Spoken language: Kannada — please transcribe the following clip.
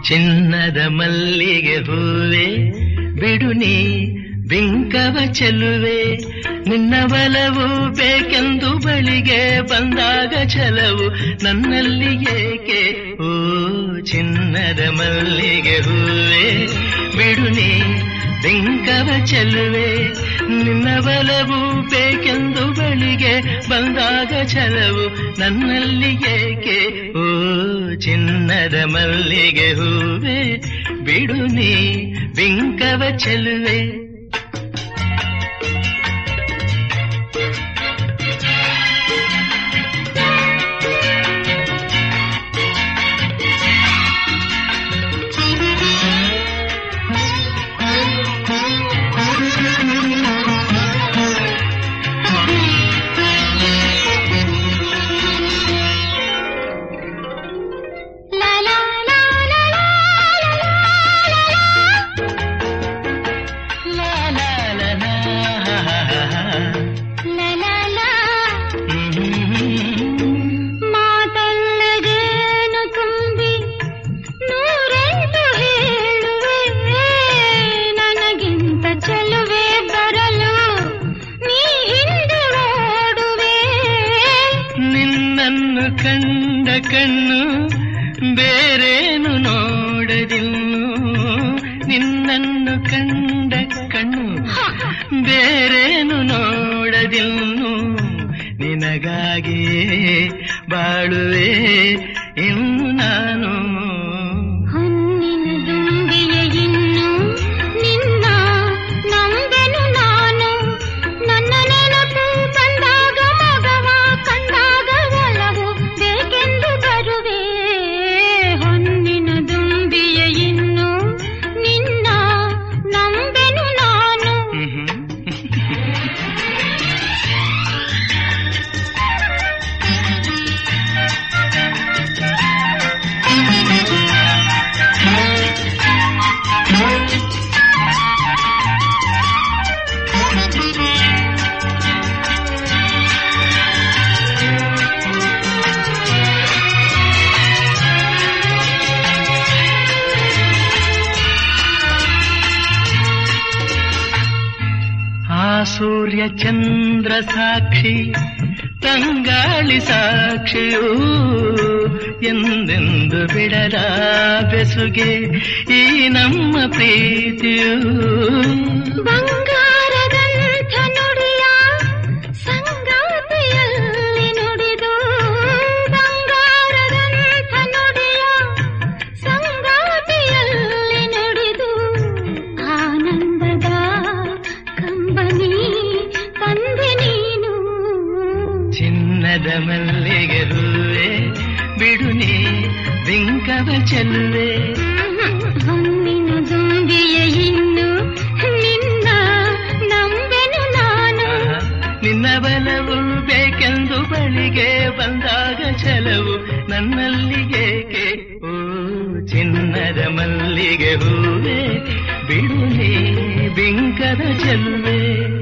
ಚಿನ್ನದ ಮಲ್ಲಿಗೆ ಹೂವೆ ಬಿಡು ನೀ ಬಿಂಕವ ಚೆಲುವೆ ನಿನ್ನ ಬಲವು ಬೇಕೆಂದು ಬಳಿಗೆ ಬಂದಾಗ ಛಲವು ನನ್ನಲ್ಲಿ ಏಕೆ ಓ ಚಿನ್ನದ ಮಲ್ಲಿಗೆ ಹೂವೆ ಬಿಡು ನೀ ಬಿಂಕವ ಚೆಲುವೆ ನಿನ್ನ ಬಲವು ಬೇಕೆಂದು ಬಳಿಗೆ ಬಂದಾಗ ಛಲವು ನನ್ನಲ್ಲಿ ಏಕೆ ಓ ಚಿನ್ನದ ಮಲ್ಲಿಗೆ ಹೂವೆ ಬಿಡು ನೀ ಬಿಂಕವ ಚೆಲುವೆ ಲಾ ಲಾ ಲಾ ಲಾ ಲಾ ಲಾ ಲಾ ಲಾ ಲಾ, ಹಾ, ಹಾ, ಹಾ, ಹಾ. ಲಾ ಲಾ ಲಾ ಹ್ಮ್. ಮಾತಲ್ಲದೇನು ತುಂಬಿ ನೂರೆಂಟು ಹೇಳುವೆ ನನಗಿಂತ ಚೆಲುವೆ ಬರಲು ನೀ ಹಿಂದೆ ಓಡುವೆ ನಿನ್ನನ್ನು ಕಂಡ ಕಣ್ಣು ಬೇರೇನು ನೋಡದಿನ್ನು ನಿನ್ನನ್ನು ಕಂಡ ಕಣ್ಣು ಬೇರೇನು ನೋಡದಿನ್ನು ನಿನಗಾಗಿಯೇ ಬಾಳುವೆ ಇನ್ನು ನಾನು ಹೊನ್ನಿನ ದುಂಬಿಯ ಇನ್ನು ನಿನ್ನ ನಂಬೆನು ನಾನು ನನ್ನ ನೆನಪು ಬಂದಾಗ ಮಗವ ಕಂಡಾಗ ಒಲವು ಬೇಕೆಂದು ಬರುವೆ ಹೊನ್ನಿನ ದುಂಬಿಯ ಇನ್ನು ನಿನ್ನ ನಂಬೆನು ನಾನು ಹ್ಮ್ ಆ ಸೂರ್ಯ ಚಂದ್ರ ಸಾಕ್ಷಿ ತಂಗಾಳಿ ಸಾಕ್ಷಿಯೂ ಎಂದೆಂದು ಬಿಡದ ಬೆಸುಗೆ ಈ ನಮ್ಮ ಪ್ರೀತಿಯೂ ಬಂಗಾರದಂಥ ನುಡಿಯ ಸಂಗಾತಿಯಲ್ಲಿ ನುಡಿದು ಬಂಗಾರದಂಥ ನುಡಿಯ ಸಂಗಾತಿಯಲ್ಲಿ ನುಡಿದು ಆನಂದದ ಕಂಬನಿ ತಂದೆ ನೀನು ಚಿನ್ನದ ಮಲ್ಲಿಗೆ ಹೂವೆ ಬಿಡು ನೀ ಬಿಂಕವ ಚೆಲ್ಲುವೆ ಹೊನ್ನಿನ ದುಂಬಿಯ ಇನ್ನು ನಿನ್ನ ನಂಬೆನು ನಾನು ನಿನ್ನ ಬಲವು ಬೇಕೆಂದು ಬಳಿಗೆ ಬಂದಾಗ ಛಲವು ನನ್ನಲ್ಲಿ ಏಕೆ ಓ ಚಿನ್ನದ ಮಲ್ಲಿಗೆ ಹೂವೆ ಬಿಡು ನೀ ಬಿಂಕದ ಚೆಲ್ಲುವೆ